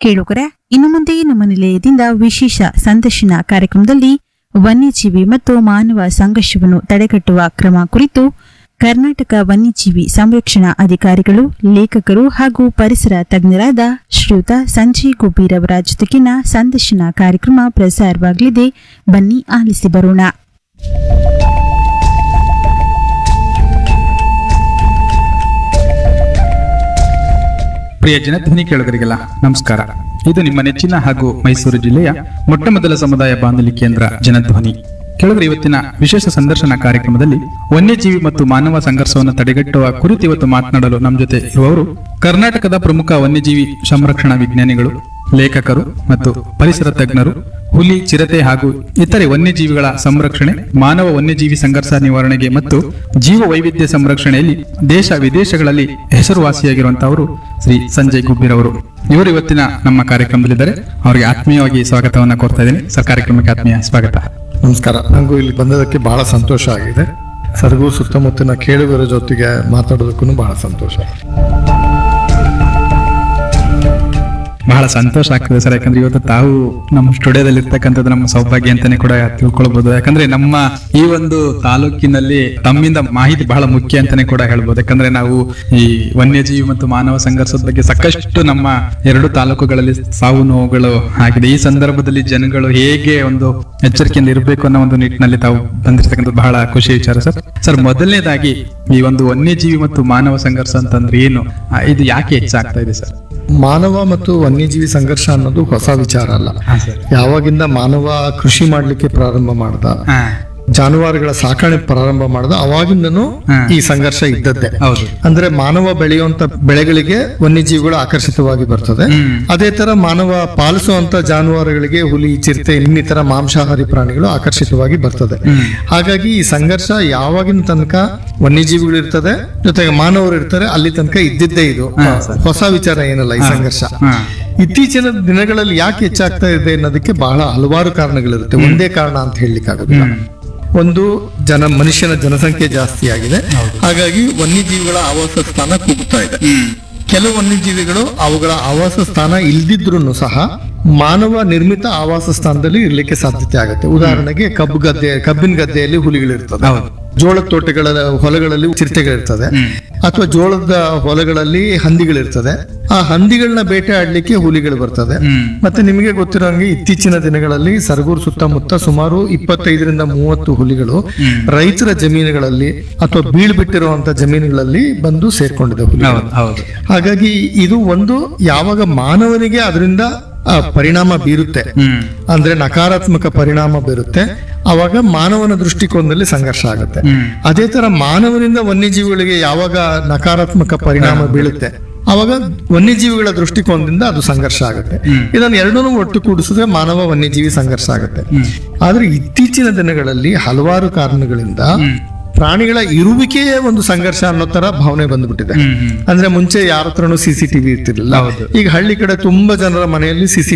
ಕೇಳುಗರೆ ಇನ್ನು ಮುಂದೆ ನಮ್ಮ ನಿಲಯದಿಂದ ವಿಶೇಷ ಸಂದರ್ಶನ ಕಾರ್ಯಕ್ರಮದಲ್ಲಿ ವನ್ಯಜೀವಿ ಮತ್ತು ಮಾನವ ಸಂಘರ್ಷವನ್ನು ತಡೆಗಟ್ಟುವ ಕ್ರಮ ಕುರಿತು ಕರ್ನಾಟಕ ವನ್ಯಜೀವಿ ಸಂರಕ್ಷಣಾ ಅಧಿಕಾರಿಗಳು ಲೇಖಕರು ಹಾಗೂ ಪರಿಸರ ತಜ್ಞರಾದ ಶ್ರೀಯುತ ಸಂಜಯ್ ಗುಬ್ಬೀರ್ ಅವರ ಜೊತೆಗಿನ ಸಂದರ್ಶನ ಕಾರ್ಯಕ್ರಮ ಪ್ರಸಾರವಾಗಲಿದೆ ಬನ್ನಿ ಆಲಿಸಿ ಬರೋಣ ಪ್ರಿಯ ಜನಧ್ವನಿ ಕೇಳುಗರಿಗೆಲ್ಲ ನಮಸ್ಕಾರ ಇದು ನಿಮ್ಮ ನೆಚ್ಚಿನ ಹಾಗೂ ಮೈಸೂರು ಜಿಲ್ಲೆಯ ಮೊಟ್ಟ ಮೊದಲ ಸಮುದಾಯ ಬಾನುಲಿ ಕೇಂದ್ರ ಜನಧ್ವನಿ ಕೆಳಗರೆ ಇವತ್ತಿನ ವಿಶೇಷ ಸಂದರ್ಶನ ಕಾರ್ಯಕ್ರಮದಲ್ಲಿ ವನ್ಯಜೀವಿ ಮತ್ತು ಮಾನವ ಸಂಘರ್ಷವನ್ನು ತಡೆಗಟ್ಟುವ ಕುರಿತು ಇವತ್ತು ಮಾತನಾಡಲು ನಮ್ಮ ಜೊತೆ ಇರುವವರು ಕರ್ನಾಟಕದ ಪ್ರಮುಖ ವನ್ಯಜೀವಿ ಸಂರಕ್ಷಣಾ ವಿಜ್ಞಾನಿಗಳು ಲೇಖಕರು ಮತ್ತು ಪರಿಸರ ತಜ್ಞರು ಹುಲಿ ಚಿರತೆ ಹಾಗೂ ಇತರೆ ವನ್ಯಜೀವಿಗಳ ಸಂರಕ್ಷಣೆ ಮಾನವ ವನ್ಯಜೀವಿ ಸಂಘರ್ಷ ನಿವಾರಣೆಗೆ ಮತ್ತು ಜೀವ ವೈವಿಧ್ಯ ಸಂರಕ್ಷಣೆಯಲ್ಲಿ ದೇಶ ವಿದೇಶಗಳಲ್ಲಿ ಹೆಸರುವಾಸಿಯಾಗಿರುವಂತಹವರು ಶ್ರೀ ಸಂಜಯ್ ಗುಬ್ಬಿರ್ ಅವರು ಇವರು ಇವತ್ತಿನ ನಮ್ಮ ಕಾರ್ಯಕ್ರಮದಲ್ಲಿದ್ದಾರೆ ಅವರಿಗೆ ಆತ್ಮೀಯವಾಗಿ ಸ್ವಾಗತವನ್ನು ಕೋರ್ತಾ ಇದ್ದೀನಿ ಸರ್ ಕಾರ್ಯಕ್ರಮಕ್ಕೆ ಆತ್ಮೀಯ ಸ್ವಾಗತ ನಮಸ್ಕಾರ ನನಗೂ ಇಲ್ಲಿ ಬಂದದಕ್ಕೆ ಬಹಳ ಸಂತೋಷ ಆಗಿದೆ ಸರ್ಗೂ ಸುತ್ತಮುತ್ತಲಿನ ಕೇಳುಗರ ಜೊತೆಗೆ ಮಾತಾಡೋದಕ್ಕೂ ಬಹಳ ಸಂತೋಷ ಬಹಳ ಸಂತೋಷ ಆಗ್ತದೆ ಸರ್ ಯಾಕಂದ್ರೆ ಇವತ್ತು ತಾವು ನಮ್ಮ ಸ್ಟುಡಿಯೋದಲ್ಲಿ ಇರ್ತಕ್ಕಂಥದ್ದು ನಮ್ಮ ಸೌಭಾಗ್ಯ ಅಂತಾನೆ ಕೂಡ ತಿಳ್ಕೊಳ್ಬಹುದು ಯಾಕಂದ್ರೆ ನಮ್ಮ ಈ ಒಂದು ತಾಲೂಕಿನಲ್ಲಿ ತಮ್ಮಿಂದ ಮಾಹಿತಿ ಬಹಳ ಮುಖ್ಯ ಅಂತಾನೆ ಕೂಡ ಹೇಳ್ಬೋದು ಯಾಕಂದ್ರೆ ನಾವು ಈ ವನ್ಯಜೀವಿ ಮತ್ತು ಮಾನವ ಸಂಘರ್ಷದ ಬಗ್ಗೆ ಸಾಕಷ್ಟು ನಮ್ಮ ಎರಡು ತಾಲೂಕುಗಳಲ್ಲಿ ಸಾವು ನೋವುಗಳು ಆಗಿದೆ ಈ ಸಂದರ್ಭದಲ್ಲಿ ಜನಗಳು ಹೇಗೆ ಒಂದು ಎಚ್ಚರಿಕೆಯಿಂದ ಇರಬೇಕು ಅನ್ನೋ ಒಂದು ನಿಟ್ಟಿನಲ್ಲಿ ತಾವು ಬಂದಿರ್ತಕ್ಕಂಥದ್ದು ಬಹಳ ಖುಷಿ ವಿಚಾರ ಸರ್ ಸರ್ ಮೊದಲನೇದಾಗಿ ಈ ಒಂದು ವನ್ಯಜೀವಿ ಮತ್ತು ಮಾನವ ಸಂಘರ್ಷ ಅಂತಂದ್ರೆ ಏನು ಆ, ಇದು ಯಾಕೆ ಹೆಚ್ಚಾಗ್ತಾ ಇದೆ ಸರ್ ಮಾನವ ಮತ್ತು ವನ್ಯಜೀವಿ ಸಂಘರ್ಷ ಅನ್ನೋದು ಹೊಸ ವಿಚಾರ ಅಲ್ಲ ಹಾ ಸರ್ ಯಾವಾಗಿಂದ ಮಾನವ ಕೃಷಿ ಮಾಡ್ಲಿಕ್ಕೆ ಪ್ರಾರಂಭ ಮಾಡ್ದ ಹಾ ಜಾನುವಾರುಗಳ ಸಾಕಣೆ ಪ್ರಾರಂಭ ಮಾಡ್ದ ಅವಾಗಿಂದನೂ ಹಾ. ಈ ಸಂಘರ್ಷ ಇದ್ದದ್ದೇ ಹೌದು ಅಂದ್ರೆ ಮಾನವ ಬೆಳೆಯುವಂತ ಬೆಳೆಗಳಿಗೆ ವನ್ಯಜೀವಿಗಳು ಆಕರ್ಷಿತವಾಗಿ ಬರ್ತದೆ ಹ್ಮ್. ಅದೇ ತರ ಮಾನವ ಪಾಲಿಸುವಂತ ಜಾನುವಾರುಗಳಿಗೆ ಹುಲಿ ಚಿರತೆ ಇನ್ನಿತರ ಮಾಂಸಾಹಾರಿ ಪ್ರಾಣಿಗಳು ಆಕರ್ಷಿತವಾಗಿ ಬರ್ತದೆ ಹ್ಮ್. ಹಾಗಾಗಿ ಈ ಸಂಘರ್ಷ ಯಾವಾಗಿನ ತನಕ ವನ್ಯಜೀವಿಗಳು ಇರ್ತದೆ ಜೊತೆಗೆ ಮಾನವರು ಇರ್ತಾರೆ ಅಲ್ಲಿ ತನಕ ಇದ್ದಿದ್ದೇ ಇದು ಹಾ, ಸರ್. ಹೊಸ ವಿಚಾರ ಏನಲ್ಲ ಈ ಸಂಘರ್ಷ ಹಾ ಇತ್ತೀಚಿನ ದಿನಗಳಲ್ಲಿ ಯಾಕೆ ಹೆಚ್ಚಾಗ್ತಾ ಇದೆ ಅನ್ನೋದಕ್ಕೆ ಬಹಳ ಹಲವಾರು ಕಾರಣಗಳಿರುತ್ತೆ ಒಂದೇ ಕಾರಣ ಅಂತ ಹೇಳಲಿಕ್ಕೆ ಆಗೋದಿಲ್ಲ ಹ್ಮ್. ಒಂದು ಜನ ಮನುಷ್ಯನ ಜನಸಂಖ್ಯೆ ಜಾಸ್ತಿ ಆಗಿದೆ ಹಾಗಾಗಿ ವನ್ಯಜೀವಿಗಳ ಆವಾಸ ಸ್ಥಾನ ಕುಗ್ತಾ ಇದೆ ಕೆಲವು ವನ್ಯಜೀವಿಗಳು ಅವುಗಳ ಆವಾಸ ಸ್ಥಾನ ಇಲ್ದಿದ್ರು ಸಹ ಮಾನವ ನಿರ್ಮಿತ ಆವಾಸ ಸ್ಥಾನದಲ್ಲಿ ಇರ್ಲಿಕ್ಕೆ ಸಾಧ್ಯತೆ ಆಗುತ್ತೆ ಉದಾಹರಣೆಗೆ ಕಬ್ಬು ಗದ್ದೆ ಕಬ್ಬಿನ ಗದ್ದೆಯಲ್ಲಿ ಹುಲಿಗಳಿರ್ತದೆ ಹೌದು. ಜೋಳದ ತೋಟಗಳ ಹೊಲಗಳಲ್ಲಿ ಚಿರತೆಗಳಿರ್ತದೆ ಅಥವಾ ಜೋಳದ ಹೊಲಗಳಲ್ಲಿ ಹಂದಿಗಳಿರ್ತದೆ ಆ ಹಂದಿಗಳನ್ನ ಬೇಟೆ ಆಡ್ಲಿಕ್ಕೆ ಹುಲಿಗಳು ಬರ್ತದೆ ಹ್ಮ್. ಮತ್ತೆ ನಿಮಗೆ ಗೊತ್ತಿರೋ ಹಾಗೆ ಇತ್ತೀಚಿನ ದಿನಗಳಲ್ಲಿ ಸರಗೂರು ಸುತ್ತಮುತ್ತ ಸುಮಾರು ಇಪ್ಪತ್ತೈದರಿಂದ ಮೂವತ್ತು ಹುಲಿಗಳು ರೈತರ ಜಮೀನುಗಳಲ್ಲಿ ಅಥವಾ ಬೀಳ್ಬಿಟ್ಟಿರುವಂತ ಜಮೀನುಗಳಲ್ಲಿ ಬಂದು ಸೇರ್ಕೊಂಡಿದೆ ಹುಲಿ ಹೌದು ಹೌದು ಹಾಗಾಗಿ ಇದು ಒಂದು ಯಾವಾಗ ಮಾನವನಿಗೆ ಅದರಿಂದ ಆ, ಪರಿಣಾಮ ಬೀರುತ್ತೆ ಹ್ಮ್ ಅಂದ್ರೆ ನಕಾರಾತ್ಮಕ ಪರಿಣಾಮ ಬೀರುತ್ತೆ ಅವಾಗ ಮಾನವನ ದೃಷ್ಟಿಕೋನದಲ್ಲಿ ಸಂಘರ್ಷ ಆಗುತ್ತೆ ಹ್ಮ್. ಅದೇ ತರ ಮಾನವನಿಂದ ವನ್ಯಜೀವಿಗಳಿಗೆ ಯಾವಾಗ ನಕಾರಾತ್ಮಕ ಪರಿಣಾಮ ಬೀಳುತ್ತೆ ಅವಾಗ ವನ್ಯಜೀವಿಗಳ ದೃಷ್ಟಿಕೋನದಿಂದ ಅದು ಸಂಘರ್ಷ ಆಗುತ್ತೆ ಇದನ್ನು ಎರಡನ್ನೂ ಒಟ್ಟು ಕೂಡಿಸಿದ್ರೆ ಮಾನವ ವನ್ಯಜೀವಿ ಸಂಘರ್ಷ ಆಗುತ್ತೆ ಆದ್ರೆ ಇತ್ತೀಚಿನ ದಿನಗಳಲ್ಲಿ ಹಲವಾರು ಕಾರಣಗಳಿಂದ ಪ್ರಾಣಿಗಳ ಇರುವಿಕೆಯೇ ಒಂದು ಸಂಘರ್ಷ ಅನ್ನೋ ತರ ಭಾವನೆ ಬಂದ್ಬಿಟ್ಟಿದೆ ಹ್ಮ್ ಹ್ಮ್ ಅಂದ್ರೆ ಮುಂಚೆ ಯಾರ ಹತ್ರನೂ ಸಿ ಸಿ ಟಿವಿ ಇರ್ತಿರ್ಲಿಲ್ಲ ಹೌದು. ಈಗ ಹಳ್ಳಿ ಕಡೆ ತುಂಬಾ ಜನರ ಮನೆಯಲ್ಲಿ ಸಿ